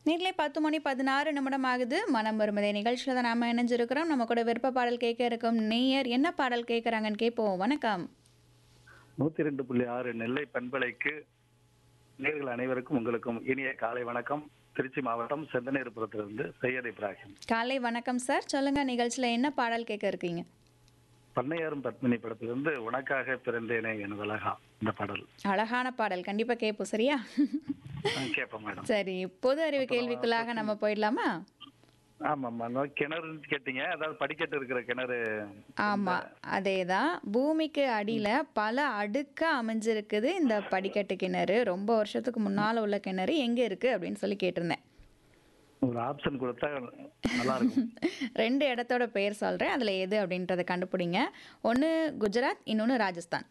நீங்களே பத்து மணி பதினாறு நிமிடம் ஆகுது மனம் வருமதே நிகழ்ச்சியில் தான் நாம இணைஞ்சிருக்கிறோம் நம்ம கூட விருப்ப பாடல் கேட்க இருக்கும் நேயர் என்ன பாடல் கேட்குறாங்கன்னு கேட்போம் வணக்கம் நூத்தி ரெண்டு புள்ளி ஆறு நெல்லை பண்பலைக்கு நேர்கள் அனைவருக்கும் உங்களுக்கும் இனிய காலை வணக்கம் திருச்சி மாவட்டம் செந்தனேர்புரத்திலிருந்து சையத் இப்ராஹிம் காலை வணக்கம் சார் சொல்லுங்க நிகழ்ச்சியில் என்ன பாடல் கேட்க இருக்கீங்க பண்ணையாரும் பத்மினி படத்திலிருந்து உனக்காக பிறந்தேனே எனதழகா இந்த பாடல் அழகான பாடல் கண்டிப்பாக கேட்போம் சரியா நான் கேட்பேன் மேடம் சரி பொது அறிவு கேள்விக்குள்ளாக நம்ம போயிடலாமா ஆமாம்மா நான் கிணறுன்னு கேட்டீங்க அதாவது படிக்கட்டு இருக்கிற கிணறு ஆமா அதேதான் பூமிக்கு அடியில பல அடுக்கா அமைஞ்சிருக்குது இந்த படிக்கட்டு கிணறு ரொம்ப வருஷத்துக்கு முன்னால உள்ள கிணறு எங்க இருக்கு அப்படின்னு சொல்லி கேட்டிருந்தேன் ஒரு ஆப்ஷன் கொடுத்தா நல்லா இருக்கும் ரெண்டு இடத்தோட பெயர் சொல்றேன் அதுல எது அப்படின்றத கண்டுபிடிங்க ஒன்னு குஜராத் இன்னொன்னு ராஜஸ்தான்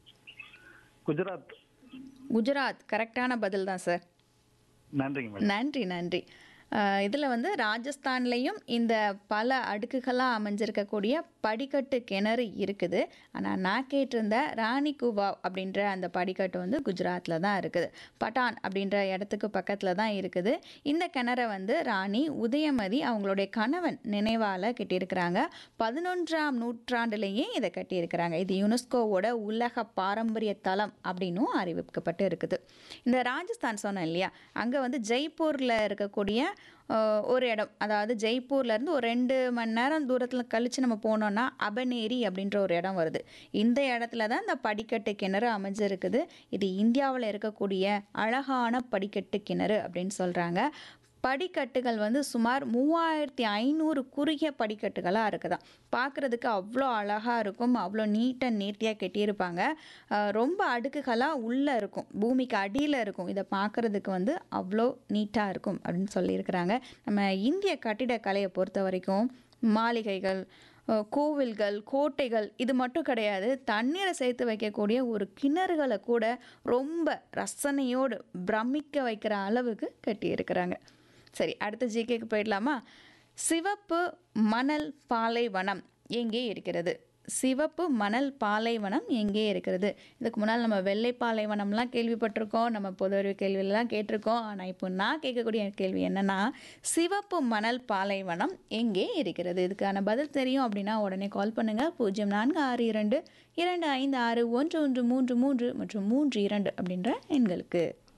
குஜராத் குஜராத் கரெக்டான பதில் தான் சார் நன்றிங்க மேடம் நன்றி நன்றி அஹ் இதுல வந்து ராஜஸ்தான்லேயும் இந்த பல அடுக்குகளாக அமைஞ்சிருக்கக்கூடிய படிக்கட்டு கிணறு இருக்குது ஆனால் நான் கேட்டிருந்த ராணி குவா அப்படின்ற அந்த படிக்கட்டு வந்து குஜராத்தில் தான் இருக்குது பட்டான் அப்படின்ற இடத்துக்கு பக்கத்தில் தான் இருக்குது இந்த கிணறை வந்து ராணி உதயமதி அவங்களுடைய கணவன் நினைவால் கட்டியிருக்கிறாங்க பதினொன்றாம் நூற்றாண்டுலேயே இதை கட்டியிருக்கிறாங்க இது யுனெஸ்கோவோட உலக பாரம்பரிய தலம் அப்படின்னும் அறிவிக்கப்பட்டு இருக்குது இந்த ராஜஸ்தான் சொன்னேன் இல்லையா அங்கே வந்து ஜெய்ப்பூரில் இருக்கக்கூடிய அஹ், ஒரு இடம் அதாவது ஜெய்ப்பூர்லேருந்து ஒரு ரெண்டு மணி நேரம் தூரத்தில் கழித்து நம்ம போனோம்னா அபநேரி அப்படின்ற ஒரு இடம் வருது இந்த இடத்துல தான் இந்த படிக்கட்டு கிணறு அமைஞ்சிருக்குது இது இந்தியாவில் இருக்கக்கூடிய அழகான படிக்கட்டு கிணறு அப்படின்னு சொல்கிறாங்க படிக்கட்டுகள் வந்து சுமார் மூவாயிரத்தி ஐநூறு குறுகிய படிக்கட்டுகளாக இருக்குதாம் பார்க்குறதுக்கு அவ்வளோ அழகாக இருக்கும் அவ்வளோ நீட்டாக நேர்த்தியாக கட்டியிருப்பாங்க அஹ் ரொம்ப அடுக்குகளாக உள்ளே இருக்கும் பூமிக்கு அடியில் இருக்கும் இதை பார்க்குறதுக்கு வந்து அவ்வளோ நீட்டாக இருக்கும் அப்படின்னு சொல்லியிருக்கிறாங்க நம்ம இந்திய கட்டிடக்கலையை பொறுத்த வரைக்கும் மாளிகைகள் அஹ் கோவில்கள் கோட்டைகள் இது மட்டும் கிடையாது தண்ணீரை சேர்த்து வைக்கக்கூடிய ஒரு கிணறுகளை கூட ரொம்ப ரசனையோடு பிரமிக்க வைக்கிற அளவுக்கு கட்டியிருக்கிறாங்க சரி அடுத்த ஜிகேக்கு போயிடலாமா சிவப்பு மணல் பாலைவனம் எங்கே இருக்கிறது சிவப்பு மணல் பாலைவனம் எங்கே இருக்கிறது இதுக்கு முன்னால் நம்ம வெள்ளை பாலைவனம்லாம் கேள்விப்பட்டிருக்கோம் நம்ம பொது அறிவு கேள்வியெல்லாம் கேட்டிருக்கோம் ஆனால் இப்போ நான் கேட்கக்கூடிய கேள்வி என்னன்னா சிவப்பு மணல் பாலைவனம் எங்கே இருக்கிறது இதுக்கான பதில் தெரியும் அப்படின்னா உடனே கால் பண்ணுங்கள் பூஜ்ஜியம் நான்கு ஆறு இரண்டு இரண்டு ஐந்து ஆறு ஒன்று ஒன்று மூன்று மூன்று மற்றும் மூன்று இரண்டு அப்படின்ற எண்களுக்கு